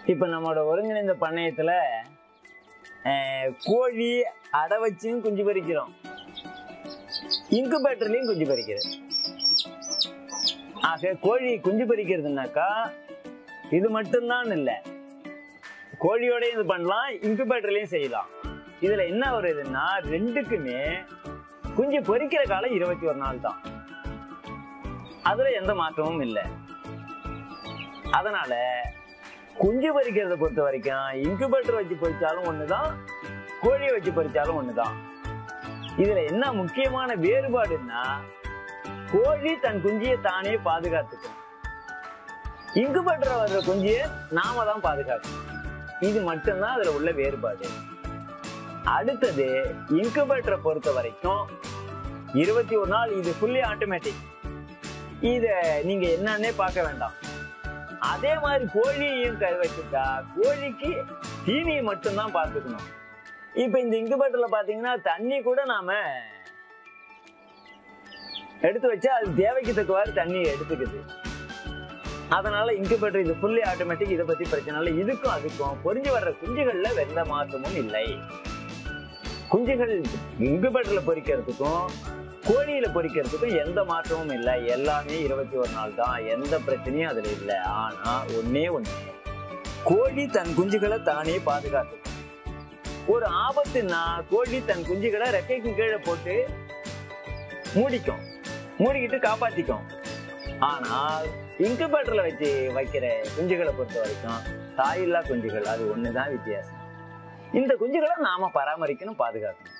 இப்போ நம்மளோட ஒருங்கிணைந்த பண்ணையத்துல அஹ், கோழி அடை வச்சும் குஞ்சு பறிக்கிறோம் இன்குபேட்டர்லயும் குஞ்சு பறிக்கிறது ஆக கோழி குஞ்சு பறிக்கிறதுனாக்கா இது மட்டும்தான் இல்லை கோழியோடயும் இது பண்ணலாம் இன்குபேட்டர்லயும் செய்யலாம் இதுல என்ன வருதுன்னா ரெண்டுக்குமே குஞ்சு பொரிக்கிற காலம் இருபத்தி ஒரு நாள் தான் அதுல எந்த மாற்றமும் இல்லை அதனால குஞ்சு பொரிக்கிறத பொறுத்த வரைக்கும் இன்குபேட்டர் வச்சு பொரிச்சாலும் ஒண்ணுதான் கோழியை வச்சு பொரிச்சாலும் ஒண்ணுதான் இதுல என்ன முக்கியமான வேறுபாடுன்னா கோழி தன் குஞ்சியை தானே பாதுகாத்துக்கும் இன்குபேட்டர் வர்ற குஞ்சியை நாம தான் பாதுகாக்கணும் இது மட்டும்தான் அதுல உள்ள வேறுபாடு அடுத்தது இன்குபேட்டரை பொறுத்த வரைக்கும் இருபத்தி ஒரு நாள் இது ஃபுல்லி ஆட்டோமேட்டிக் இத நீங்க என்னன்னே பார்க்க வேண்டாம் அதே மாதிரி கோழியையும் கரு வச்சுட்டா கோழிக்கு தீனியை மட்டும்தான் பார்த்துக்கணும் இப்ப இந்த இன்குபேட்டர்ல பாத்தீங்கன்னா தண்ணி கூட நாம எடுத்து வச்சா அது தேவைக்கு தக்கவாறு தண்ணி எடுத்துக்குது அதனால இன்குபேட்டர் இது ஃபுல்லி ஆட்டோமேட்டிக் இதை பத்தி பிரச்சனை இல்லை இதுக்கும் அதுக்கும் பொறிஞ்சு வர்ற குஞ்சுகள்ல எந்த மாற்றமும் இல்லை குஞ்சுகள் இன்குபேட்டர்ல பொரிக்கிறதுக்கும் கோழியில பொரிக்கிறதுக்கும் எந்த மாற்றமும் இல்லை எல்லாமே இருபத்தி ஒரு நாள் தான் எந்த பிரச்சனையும் அதுல இல்லை ஆனா ஒன்னே ஒண்ணு கோழி தன் குஞ்சுகளை தானே பாதுகாத்துக்கும் ஒரு ஆபத்துன்னா கோழி தன் குஞ்சுகளை ரெக்கைக்கு கீழே போட்டு மூடிக்கும் மூடிக்கிட்டு காப்பாத்திக்கும் ஆனால் இன்குபேட்டர்ல வச்சு வைக்கிற குஞ்சுகளை பொறுத்த வரைக்கும் தாயில்லா குஞ்சுகள் அது ஒண்ணுதான் வித்தியாசம் இந்த குஞ்சுகளை நாம பராமரிக்கணும் பாதுகாக்கணும்